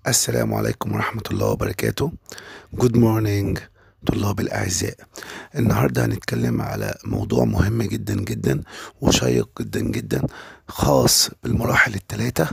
السلام عليكم ورحمة الله وبركاته Good morning طلاب الأعزاء النهاردة هنتكلم على موضوع مهم جدا جدا وشيق جدا جدا خاص بالمراحل الثلاثة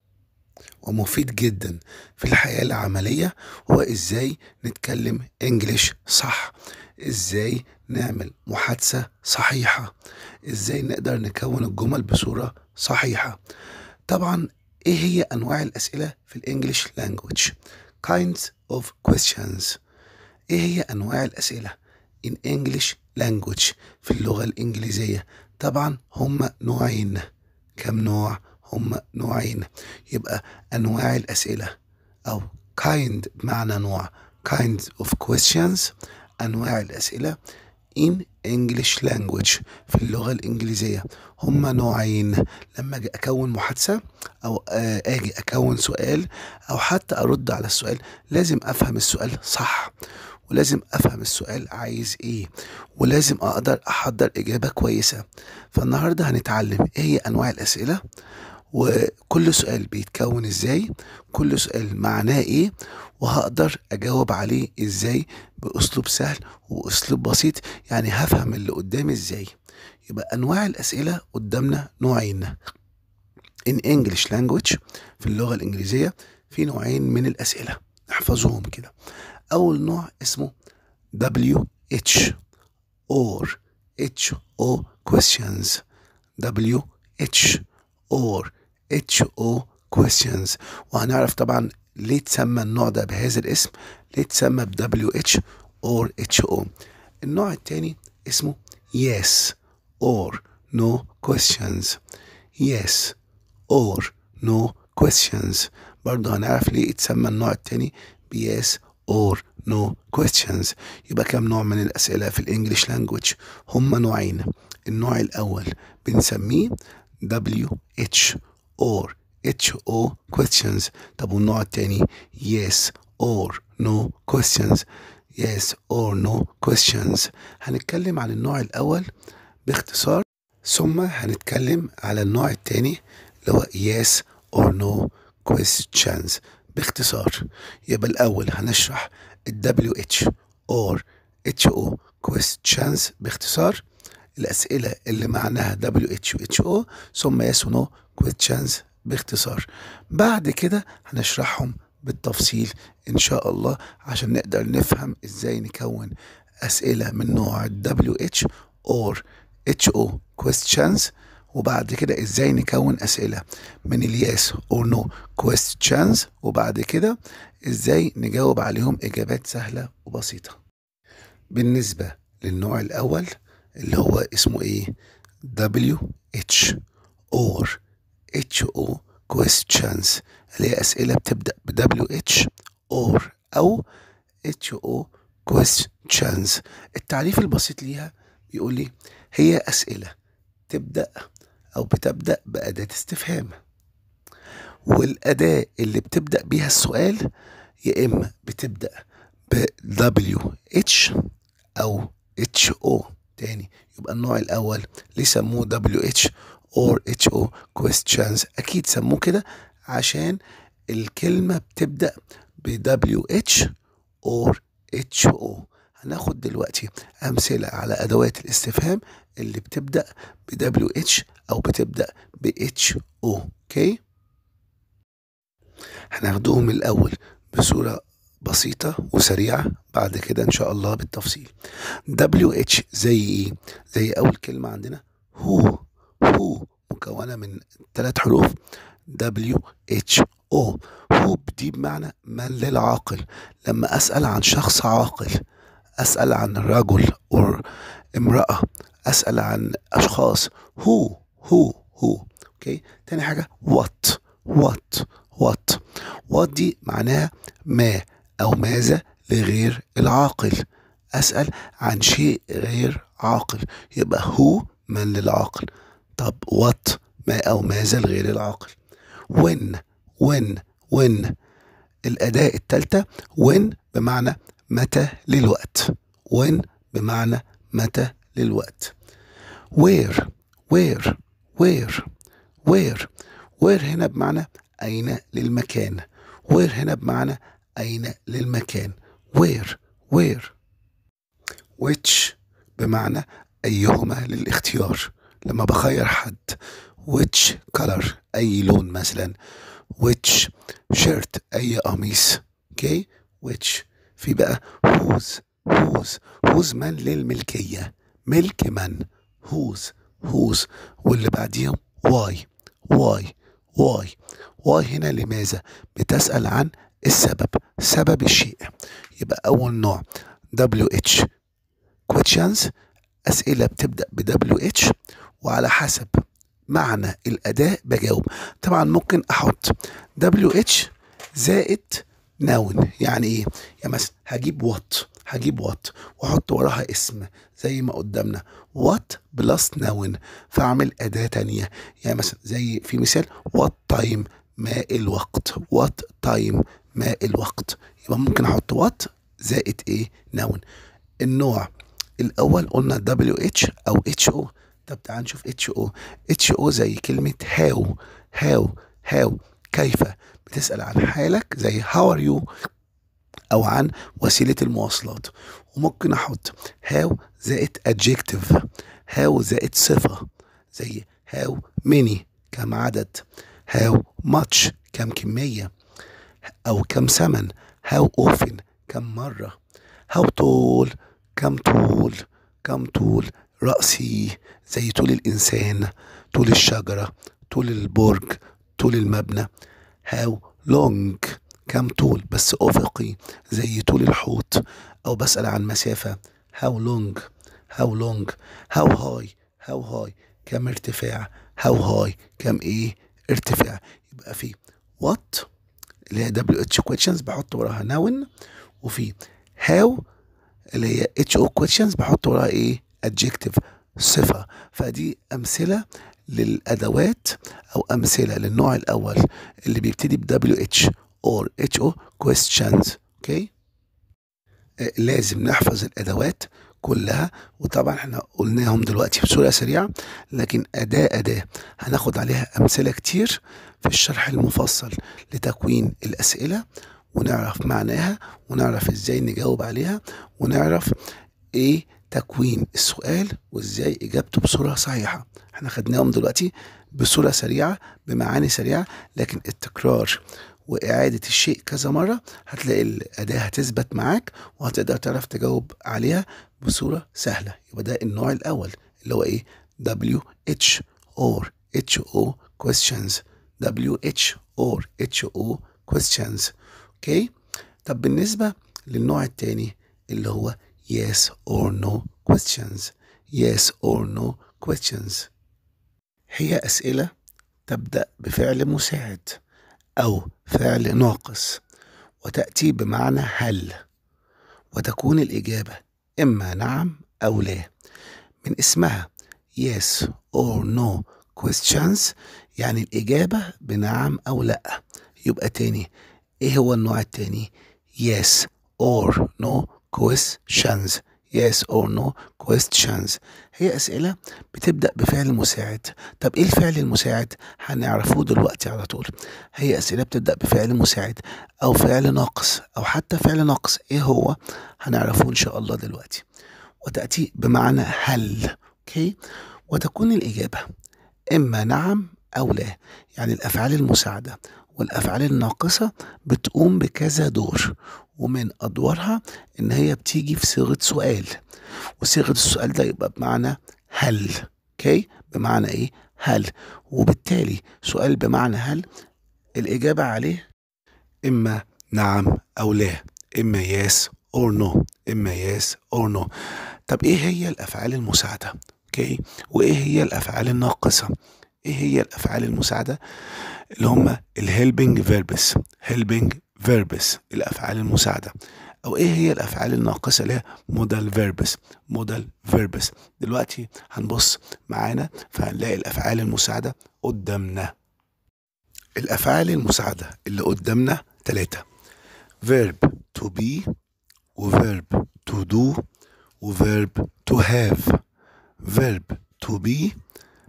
ومفيد جدا في الحياة العملية هو ازاي نتكلم انجليش صح ازاي نعمل محادثة صحيحة ازاي نقدر نكون الجمل بصورة صحيحة طبعا ايه هي انواع الاسئلة في الانجليش language kinds of questions ايه هي انواع الاسئلة in English language في اللغة الانجليزية طبعا هم نوعين كم نوع هم نوعين يبقى انواع الاسئلة او kind بمعنى نوع kinds of questions انواع الاسئلة in English language في اللغة الإنجليزية هما نوعين لما أجي أكون محادثة أو آه، أجي أكون سؤال أو حتى أرد على السؤال لازم أفهم السؤال صح ولازم أفهم السؤال عايز إيه ولازم أقدر أحضر إجابة كويسة فالنهاردة هنتعلم إيه هي أنواع الأسئلة وكل سؤال بيتكون ازاي كل سؤال معناه ايه وهقدر اجاوب عليه ازاي باسلوب سهل واسلوب بسيط يعني هفهم اللي قدامي ازاي يبقى انواع الاسئله قدامنا نوعين in English language في اللغه الانجليزيه في نوعين من الاسئله احفظوهم كده اول نوع اسمه WH or HO questions WH or HO questions وهنعرف طبعا ليه تسمى النوع ده بهذا الاسم ليه تسمى ب WH or HO النوع التاني اسمه yes or no questions yes or no questions برضه هنعرف ليه اتسمى النوع التاني ب yes or no questions يبقى كم نوع من الأسئلة في الإنجليش لانجوج هما نوعين النوع الأول بنسميه WH or HO questions طب والنوع التاني yes or no questions yes or no questions هنتكلم عن النوع الأول باختصار ثم هنتكلم على النوع التاني اللي هو yes or no questions باختصار يبقى الأول هنشرح ال WH or HO questions باختصار الأسئلة اللي معناها WH و HO ثم yes و no questions باختصار بعد كده هنشرحهم بالتفصيل إن شاء الله عشان نقدر نفهم إزاي نكون أسئلة من نوع WH or HO questions وبعد كده إزاي نكون أسئلة من الياس or no questions وبعد كده إزاي نجاوب عليهم إجابات سهلة وبسيطة بالنسبة للنوع الأول اللي هو اسمه ايه WH or HO questions اللي هي أسئلة بتبدأ ب WH or أو HO questions التعريف البسيط ليها بيقول لي هي أسئلة تبدأ أو بتبدأ بأداة استفهام والأداة اللي بتبدأ بيها السؤال يا إما بتبدأ ب WH أو HO تاني يبقى النوع الأول ليه سموه WH or HO questions أكيد سموه كده عشان الكلمة بتبدأ ب WH or HO هناخد دلوقتي أمثلة على أدوات الاستفهام اللي بتبدأ ب WH أو بتبدأ ب HO أوكي هناخدهم الأول بصورة بسيطة وسريعة بعد كده إن شاء الله بالتفصيل WH زي إيه؟ زي أول كلمة عندنا هو هو مكونة من ثلاث حروف WH O هو دي بمعنى من للعاقل لما أسأل عن شخص عاقل أسأل عن رجل أو امرأة أسأل عن أشخاص هو هو هو أوكي تاني حاجة what what what what دي معناها ما أو ماذا لغير العاقل أسأل عن شيء غير عاقل يبقى هو من للعاقل طب what ما أو ماذا لغير العاقل when when when الأداة التالتة when بمعنى متى للوقت when بمعنى متى للوقت where where where where where هنا بمعنى أين للمكان where هنا بمعنى أين للمكان where where which بمعنى أيهما للاختيار لما بخير حد which color أي لون مثلا which shirt أي قميص اوكي which في بقى whose whose whose من للملكية ملك من whose whose واللي بعديهم why why why why هنا لماذا بتسأل عن السبب سبب الشيء يبقى أول نوع WH questions أسئلة بتبدأ ب WH وعلى حسب معنى الأداة بجاوب طبعا ممكن أحط WH زائد نون يعني إيه؟ يعني مثلا هجيب وات هجيب وات واحط وراها اسم زي ما قدامنا وات بلس نون فاعمل اداه تانية يعني مثلا زي في مثال وات تايم ما الوقت وات تايم ما الوقت يبقى ممكن احط وات زائد ايه نون النوع الاول قلنا دبليو اتش او اتش او طب تعال نشوف اتش او اتش او زي كلمه هاو هاو هاو كيف بتسال عن حالك زي هاو ار يو او عن وسيله المواصلات وممكن احط هاو زائد adjective هاو زائد صفه زي هاو many كم عدد هاو much كم كميه او كم ثمن هاو often كم مره هاو طول كم طول كم طول رأسي زي طول الإنسان طول الشجرة طول البرج طول المبنى هاو لونج كم طول بس أفقي زي طول الحوت أو بسأل عن مسافة هاو لونج هاو لونج هاو هاي هاو هاي كم ارتفاع هاو هاي كم ايه ارتفاع يبقى في وات اللي هي دبليو اتش questions بحط وراها نون وفي هاو اللي هي اتش او questions بحط وراها ايه adjective صفة فدي أمثلة للأدوات أو أمثلة للنوع الأول اللي بيبتدي ب WH or HO questions اوكي آه، لازم نحفظ الأدوات كلها وطبعا احنا قلناهم دلوقتي بصورة سريعة لكن أداة أداة هناخد عليها أمثلة كتير في الشرح المفصل لتكوين الأسئلة ونعرف معناها ونعرف ازاي نجاوب عليها ونعرف ايه تكوين السؤال وازاي اجابته بصوره صحيحه احنا خدناهم دلوقتي بصوره سريعه بمعاني سريعه لكن التكرار واعاده الشيء كذا مره هتلاقي الاداه هتثبت معاك وهتقدر تعرف تجاوب عليها بصوره سهله يبقى ده النوع الاول اللي هو ايه WH or HO questions WH or HO questions اوكي طب بالنسبه للنوع الثاني اللي هو yes or no questions yes or no questions هي أسئلة تبدأ بفعل مساعد أو فعل ناقص وتأتي بمعنى هل وتكون الإجابة إما نعم أو لا من اسمها yes or no questions يعني الإجابة بنعم أو لأ يبقى تاني إيه هو النوع التاني yes or no questions yes or no questions هي أسئلة بتبدأ بفعل مساعد طب إيه الفعل المساعد هنعرفه دلوقتي على طول هي أسئلة بتبدأ بفعل مساعد أو فعل ناقص أو حتى فعل ناقص إيه هو هنعرفه إن شاء الله دلوقتي وتأتي بمعنى هل أوكي وتكون الإجابة إما نعم أو لا يعني الأفعال المساعدة والأفعال الناقصة بتقوم بكذا دور ومن أدوارها إن هي بتيجي في صيغة سؤال وصيغة السؤال ده يبقى بمعنى هل أوكي بمعنى إيه هل وبالتالي سؤال بمعنى هل الإجابة عليه إما نعم أو لا إما yes or no إما yes or no طب إيه هي الأفعال المساعدة أوكي وإيه هي الأفعال الناقصة إيه هي الأفعال المساعدة اللي هم الهيلبنج فيربس هيلبنج فيربس الافعال المساعده او ايه هي الافعال الناقصه اللي هي مودال فيربس مودال فيربس دلوقتي هنبص معانا فهنلاقي الافعال المساعده قدامنا الافعال المساعده اللي قدامنا ثلاثه verb to be وverb to do وverb to have verb to be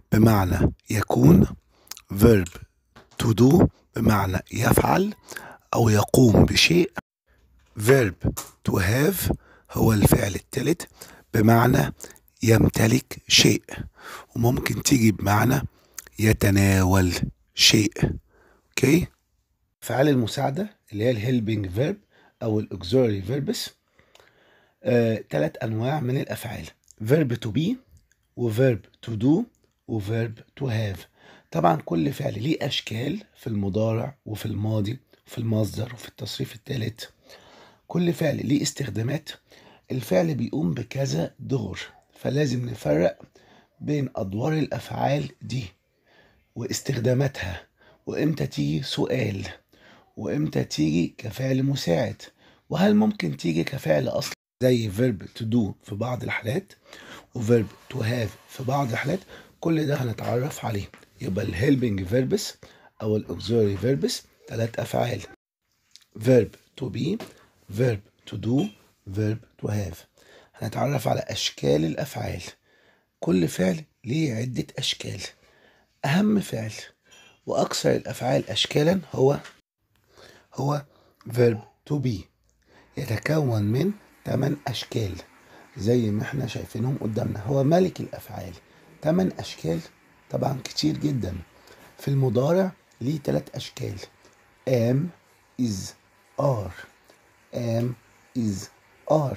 بمعنى يكون verb to do بمعنى يفعل أو يقوم بشيء verb to have هو الفعل الثالث بمعنى يمتلك شيء وممكن تيجي بمعنى يتناول شيء اوكي افعال المساعده اللي هي الهيلبينج فيرب او الاكزوري فيربس ثلاث انواع من الافعال فيرب تو بي وفيرب تو دو وفيرب تو هاف طبعا كل فعل ليه اشكال في المضارع وفي الماضي وفي المصدر وفي التصريف الثالث كل فعل ليه استخدامات الفعل بيقوم بكذا دور فلازم نفرق بين ادوار الافعال دي واستخداماتها وامتى تيجي سؤال وامتى تيجي كفعل مساعد وهل ممكن تيجي كفعل اصلا زي verb to do في بعض الحالات وverb to have في بعض الحالات كل ده هنتعرف عليه يبقى الهيلبنج verbs او الاكزوري verbs ثلاث افعال verb to be verb to do verb to have هنتعرف على اشكال الافعال كل فعل ليه عدة اشكال اهم فعل واكثر الافعال اشكالا هو هو verb to be يتكون من 8 اشكال زي ما احنا شايفينهم قدامنا هو ملك الافعال 8 اشكال طبعا كتير جدا في المضارع ليه 3 اشكال am is are am is are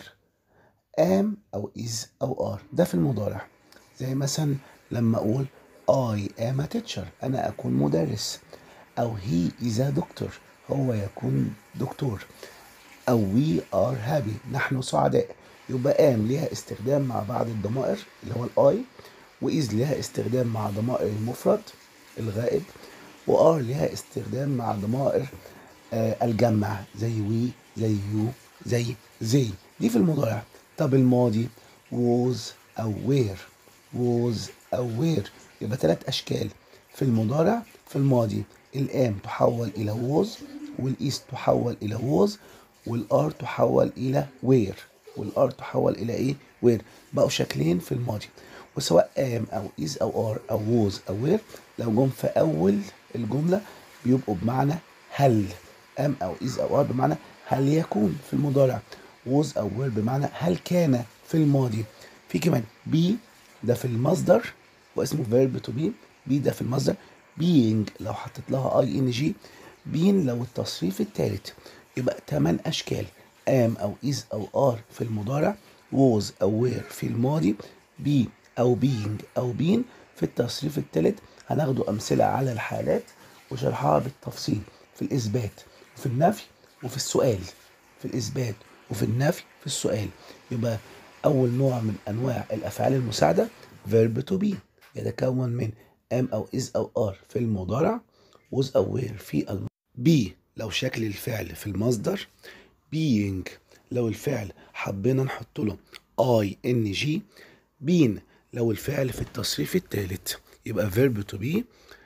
am او is او are ده في المضارع زي مثلا لما اقول I am a teacher انا اكون مدرس او he is a doctor هو يكون دكتور او we are happy نحن سعداء يبقى am ليها استخدام مع بعض الضمائر اللي هو الاي وايز ليها استخدام مع ضمائر المفرد الغائب وار ليها استخدام مع ضمائر آه الجمع زي وي زي يو زي زي دي في المضارع طب الماضي was او where was او where يبقى ثلاث اشكال في المضارع في الماضي الام تحول الى was والايس تحول الى was والار تحول الى where والار تحول الى ايه where بقوا شكلين في الماضي وسواء ام او is او ار او was او where لو جم في اول الجمله بيبقوا بمعنى هل ام او is او ار بمعنى هل يكون في المضارع was او were بمعنى هل كان في الماضي في كمان be ده في المصدر واسمه verb to be be ده في المصدر being لو حطيت لها اي ان جي being لو التصريف الثالث يبقى 8 اشكال am او is او are في المضارع was او were في الماضي be او being او been في التصريف الثالث هناخده امثله على الحالات وشرحها بالتفصيل في الاثبات وفي النفي وفي السؤال في الاثبات وفي النفي في السؤال يبقى اول نوع من انواع الافعال المساعده verb to be يتكون من am او is او are في المضارع was او were في الم... be لو شكل الفعل في المصدر being لو الفعل حبينا نحط له اي ان جي been لو الفعل في التصريف الثالث يبقى verb to be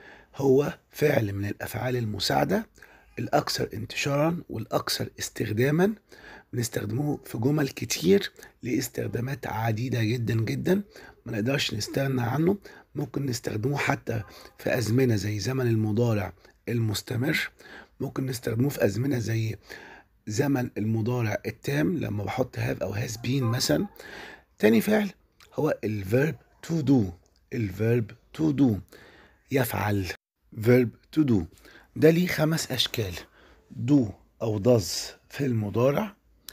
هو فعل من الافعال المساعده الاكثر انتشارا والاكثر استخداما بنستخدموه في جمل كتير لاستخدامات عديدة جدا جدا ما نقدرش نستغنى عنه ممكن نستخدموه حتى في أزمنة زي زمن المضارع المستمر ممكن نستخدموه في أزمنة زي زمن المضارع التام لما بحط have أو has been مثلا تاني فعل هو الفيرب to do الفيرب to do يفعل verb to do ده ليه خمس أشكال do أو does في المضارع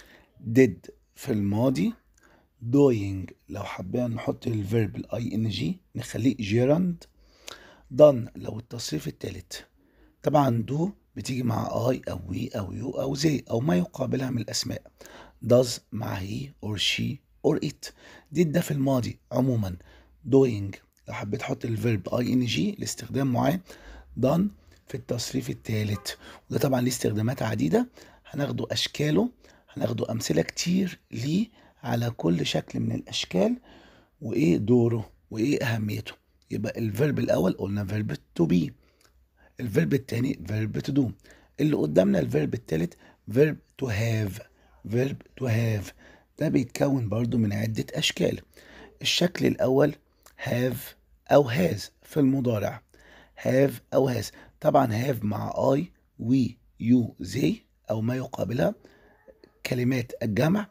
did في الماضي doing لو حبينا نحط الفيرب الاي ان جي نخليه جيراند done لو التصريف الثالث طبعا do بتيجي مع اي او وي او يو او زي او ما يقابلها من الاسماء does مع he or she or it did ده في الماضي عموما doing لو حبيت احط الفيرب اي ان جي لاستخدام معين done في التصريف الثالث وده طبعا ليه استخدامات عديده هناخده اشكاله هناخده امثله كتير ليه على كل شكل من الاشكال وايه دوره وايه اهميته يبقى الفيرب الاول قلنا فيرب تو بي الفيرب الثاني فيرب تو دو اللي قدامنا الفيرب الثالث فيرب تو هاف فيرب تو هاف ده بيتكون برضو من عدة أشكال الشكل الأول هاف أو هاز في المضارع هاف أو هاز طبعا هاف مع I we you they أو ما يقابلها كلمات الجمع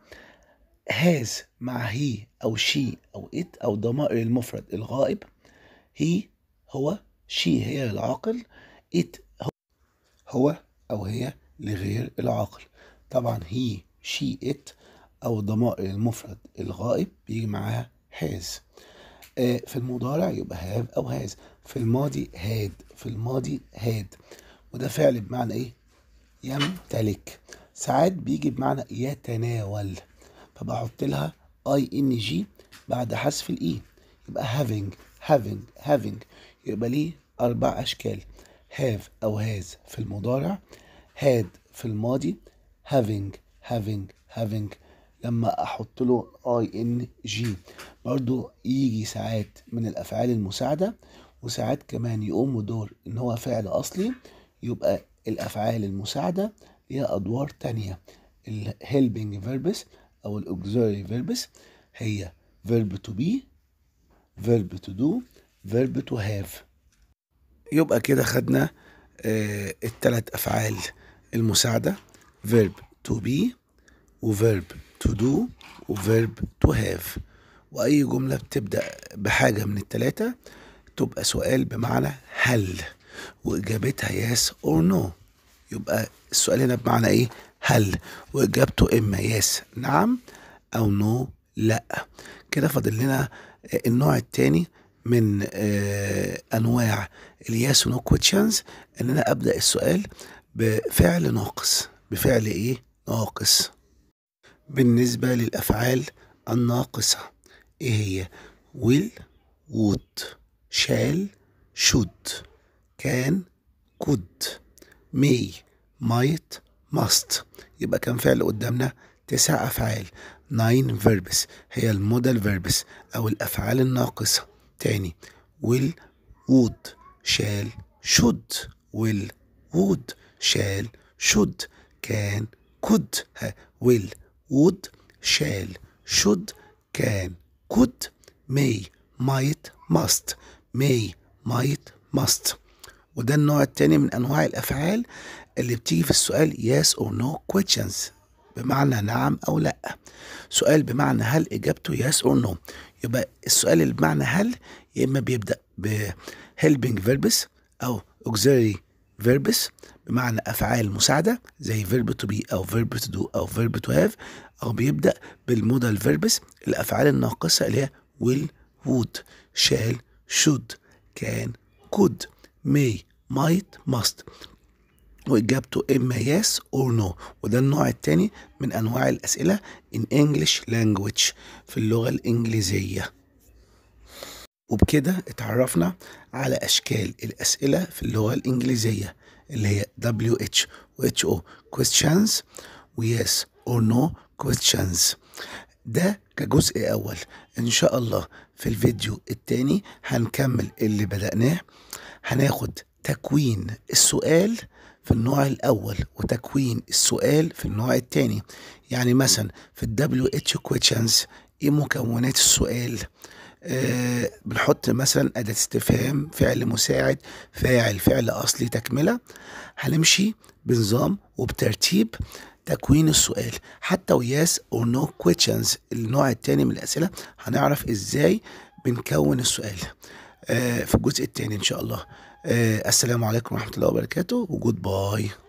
has مع he أو she أو it أو ضمائر المفرد الغائب he هو she هي العاقل it هو, هو أو هي لغير العاقل طبعا he she it أو ضمائر المفرد الغائب بيجي معاها has آه، في المضارع يبقى have أو has في الماضي had في الماضي had وده فعل بمعنى إيه؟ يمتلك ساعات بيجي بمعنى يتناول فبحط لها اي ان جي بعد حذف الاي يبقى having having having يبقى ليه اربع اشكال have او has في المضارع had في الماضي having having having لما احط له اي ان جي برضو يجي ساعات من الافعال المساعده وساعات كمان يقوم بدور ان هو فعل اصلي يبقى الافعال المساعده ليها ادوار تانية ال helping verbs او ال auxiliary verbs هي verb to be verb to do verb to have يبقى كده خدنا آه التلات افعال المساعده verb to be وverb to do وverb to have واي جمله بتبدا بحاجه من التلاته تبقى سؤال بمعنى هل واجابتها yes or no يبقى السؤال هنا بمعنى ايه هل واجابته اما يس نعم او نو لا كده فاضل لنا النوع الثاني من آه انواع الياس ونو كويشنز ان انا ابدا السؤال بفعل ناقص بفعل ايه ناقص بالنسبه للافعال الناقصه ايه هي will would shall should can could may might must يبقى كم فعل قدامنا تسع أفعال nine verbs هي المودال verbs أو الأفعال الناقصة تاني will would shall should will would shall should can could ها will would shall should can could may might must may might must وده النوع التاني من انواع الافعال اللي بتيجي في السؤال yes or no questions بمعنى نعم او لا سؤال بمعنى هل اجابته yes or no يبقى السؤال اللي بمعنى هل يا اما بيبدا ب helping verbs او auxiliary verbs بمعنى افعال مساعده زي verb to be او verb to do او verb to have او بيبدا بالمودال verbs الافعال الناقصه اللي هي will would shall should can could may might must وإجابته إما yes or no وده النوع التاني من أنواع الأسئلة in English language في اللغة الإنجليزية وبكده اتعرفنا على أشكال الأسئلة في اللغة الإنجليزية اللي هي WH و HO questions و yes or no questions ده كجزء أول إن شاء الله في الفيديو التاني هنكمل اللي بدأناه هناخد تكوين السؤال في النوع الأول وتكوين السؤال في النوع الثاني يعني مثلا في ال WH questions إيه مكونات السؤال آه بنحط مثلا أداة استفهام فعل مساعد فاعل فعل أصلي تكملة هنمشي بنظام وبترتيب تكوين السؤال حتى وياس or no questions النوع الثاني من الأسئلة هنعرف إزاي بنكون السؤال آه في الجزء الثاني إن شاء الله آه السلام عليكم ورحمة الله وبركاته وجود باي